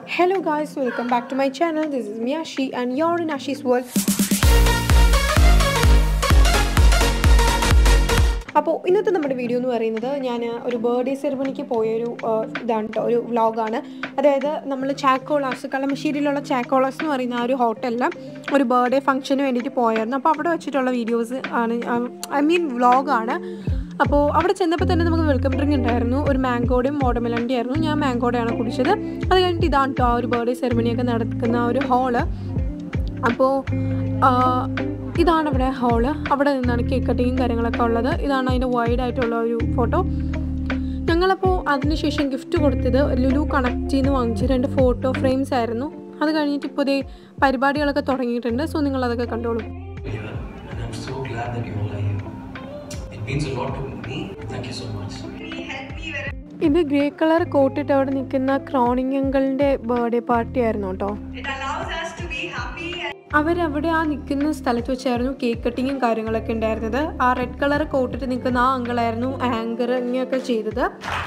Hello guys, welcome back to my channel. This is Miyashi and you're in Ashi's world. അപ്പോൾ ഇന്നത്തെ നമ്മുടെ video എന്ന് പറയുന്നത് ഞാൻ ഒരു ബർത്ത്ഡേ സെറിമണിക്ക് പോയൊരു ആ, ഇതാണ് കേട്ടോ ഒരു വ്ളോഗാണ് അതായത് നമ്മൾ ചാക്കോളാസ് കളമശ്ശേരിയിലുള്ള ചാക്കോളാസ് എന്ന് പറയുന്ന ആ ഒരു ഹോട്ടലിൽ ഒരു ബർത്ത്ഡേ ഫംഗ്ഷന് വേണ്ടിയിട്ട് പോയായിരുന്നു അപ്പോൾ അവിടെ വെച്ചിട്ടുള്ള വീഡിയോസ് ആണ് ഐ മീൻ വ്ളോഗാണ് അപ്പോൾ അവിടെ ചെന്നപ്പോൾ തന്നെ നമുക്ക് വെൽക്കം ഡ്രിങ്ക് ഉണ്ടായിരുന്നു ഒരു മാംഗോയുടെയും വാട്ടർമെലൻ്റെ ആയിരുന്നു ഞാൻ മാംഗോയുടെയാണ് കുടിച്ചത് അത് കഴിഞ്ഞിട്ട് ഇതാണ് കേട്ടോ ആ ഒരു ബർത്ത്ഡേ സെറിമണിയൊക്കെ നടക്കുന്ന ആ ഒരു ഹാള് അപ്പോൾ ഇതാണ് ഇവിടെ ഹാള് അവിടെ നിന്നാണ് കേക്ക് കട്ടിങ്ങും കാര്യങ്ങളൊക്കെ ഉള്ളത് ഇതാണ് അതിൻ്റെ വൈഡ് ആയിട്ടുള്ള ഒരു ഫോട്ടോ ഞങ്ങളപ്പോൾ അതിനുശേഷം ഗിഫ്റ്റ് കൊടുത്തത് ലുലു കണക്റ്റിൽ നിന്ന് വാങ്ങിച്ച രണ്ട് ഫോട്ടോ ഫ്രെയിംസ് ആയിരുന്നു അത് കഴിഞ്ഞിട്ട് ഇപ്പോൾ ദേ പരിപാടികളൊക്കെ തുടങ്ങിയിട്ടുണ്ട് സോ നിങ്ങളതൊക്കെ കണ്ടോളൂ here, and I'm so glad that you all are here. It means a lot to me. Thank you so much. ഇത് ഗ്രേ കളർ കോട്ടിട്ട് അവിടെ നിൽക്കുന്ന ക്രോണിങ്ങുകളുടെ ബർത്ത്ഡേ പാർട്ടി ആയിരുന്നു കേട്ടോ അവരവിടെ ആ നിൽക്കുന്ന സ്ഥലത്ത് വെച്ചായിരുന്നു കേക്ക് കട്ടിങ്ങും കാര്യങ്ങളൊക്കെ ഉണ്ടായിരുന്നത് ആ റെഡ് കളർ കോട്ടിട്ട് നിൽക്കുന്ന ആ അങ്കിളായിരുന്നു ആങ്കറിങ് ഒക്കെ ചെയ്തത്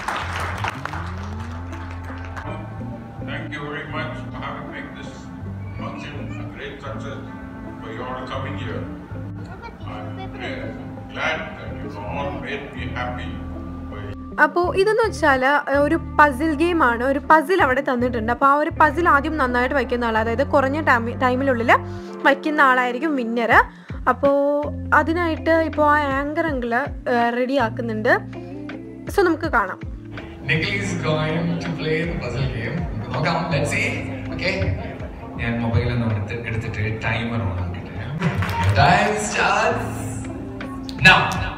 Thank you very much for having made this function a great success for you all coming here. I'm very glad that you all made me happy. by അപ്പോൾ ഇതെന്ന് വെച്ചാൽ ഒരു പസിൽ ഗെയിമാണ് ഒരു പസിൽ അവിടെ തന്നിട്ടുണ്ട് അപ്പോൾ ആ ഒരു പസിൽ ആദ്യം നന്നായിട്ട് വയ്ക്കുന്ന ആൾ അതായത് കുറഞ്ഞ ടൈമി ടൈമിനുള്ളിൽ വയ്ക്കുന്ന ആളായിരിക്കും വിന്നർ അപ്പോൾ അതിനായിട്ട് ഇപ്പോൾ ആ ആങ്കർ അങ്കിള് റെഡി ആക്കുന്നുണ്ട് സോ നമുക്ക് കാണാം Nikhil is going to play the puzzle game. നോക്കാം let's see. Okay. ഞാൻ മൊബൈലിൽ നിന്ന് എടുത്ത് എടുത്തിട്ട് ടൈമർ ഓൺ ആക്കിയിട്ട് time starts now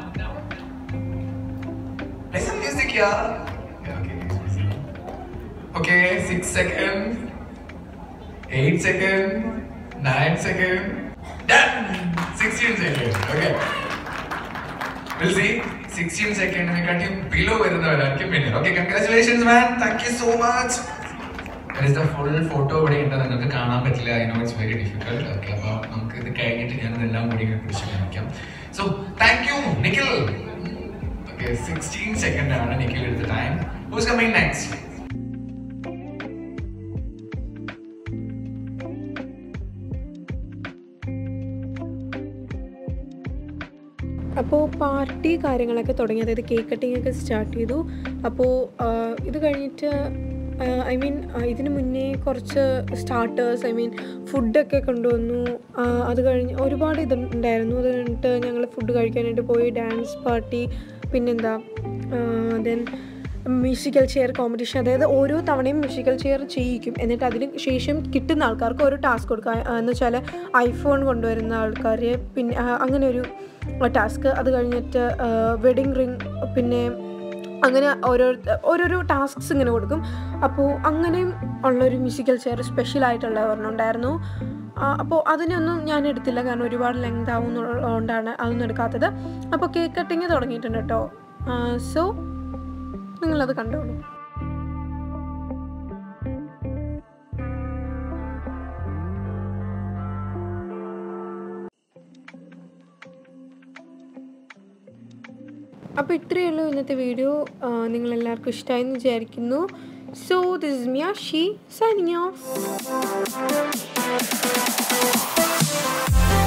Play some music, yeah. Yeah, okay. Okay, six seconds, eight seconds, nine seconds, done. Sixteen seconds. Okay. We'll see. 16 സെക്കൻഡിനെക്കാട്ടി below വരുന്നവരായിരിക്കും winner okay congratulations man thank you so much the full photo ഇവിടെ ഉണ്ട് നിങ്ങൾക്ക് കാണാൻ പറ്റില്ല I know it's very difficult okay അപ്പോൾ നമുക്ക് ഇത് കഴിഞ്ഞിട്ട് ഞാൻ ഇതെല്ലാം കൂടി ഇങ്ങനെ പിടിച്ച് കാണിക്കാം so thank you Nikhil okay sixteen second ആണ് നിഖിൽ എടുത്ത ടൈം ഹൂസ് കമ്മിങ് നെക്സ്റ്റ് അപ്പോൾ പാർട്ടി കാര്യങ്ങളൊക്കെ തുടങ്ങി അതായത് കേക്ക് കട്ടിംഗ് ഒക്കെ സ്റ്റാർട്ട് ചെയ്തു അപ്പോൾ ഇത് കഴിഞ്ഞിട്ട് ഐ മീൻ ഇതിന് മുന്നേ കുറച്ച് സ്റ്റാർട്ടേഴ്സ് ഐ മീൻ ഫുഡൊക്കെ കൊണ്ടുവന്നു ആ, അത് കഴിഞ്ഞ് ഒരുപാട് ഇത് ഉണ്ടായിരുന്നു അത് കഴിഞ്ഞിട്ട് ഞങ്ങൾ ഫുഡ് കഴിക്കാനായിട്ട് പോയി ഡാൻസ് പാർട്ടി പിന്നെന്താ ദെൻ മ്യൂസിക്കൽ ചെയർ കോമ്പറ്റീഷൻ അതായത് ഓരോ തവണയും മ്യൂസിക്കൽ ചെയർ ചെയ്യിക്കും എന്നിട്ട് അതിന് ശേഷം കിട്ടുന്ന ആൾക്കാർക്ക് ഒരു ടാസ്ക് കൊടുക്കുക ആ, എന്ന് വെച്ചാൽ ഐഫോൺ കൊണ്ടുവരുന്ന ആൾക്കാർ പിന്നെ ആ, അങ്ങനെ ഒരു ടാസ്ക് അത് കഴിഞ്ഞിട്ട് വെഡിങ് റിങ് പിന്നെ അങ്ങനെ ഓരോ ഓരോരോ ടാസ്ക്സ് ഇങ്ങനെ കൊടുക്കും അപ്പോൾ അങ്ങനെയും ഉള്ളൊരു മ്യൂസിക്കൽ ചെയർ സ്പെഷ്യൽ ആയിട്ടുള്ള ഒരെണ്ണം ഉണ്ടായിരുന്നു ആ, അപ്പോൾ അതിനൊന്നും ഞാൻ എടുത്തില്ല കാരണം ഒരുപാട് ലെങ്ത് ആവും എന്നുള്ളതുകൊണ്ടാണ് അതൊന്നും എടുക്കാത്തത് അപ്പോൾ കേക്ക് കട്ടിങ് തുടങ്ങിയിട്ടുണ്ട് കേട്ടോ സോ നിങ്ങളത് കണ്ടോളൂ അപ്പോൾ ഇത്രയേ ഉള്ളൂ ഇന്നത്തെ വീഡിയോ നിങ്ങൾ എല്ലാവർക്കും ഇഷ്ടമായി എന്ന് വിചാരിക്കുന്നു so this is Mia she signing of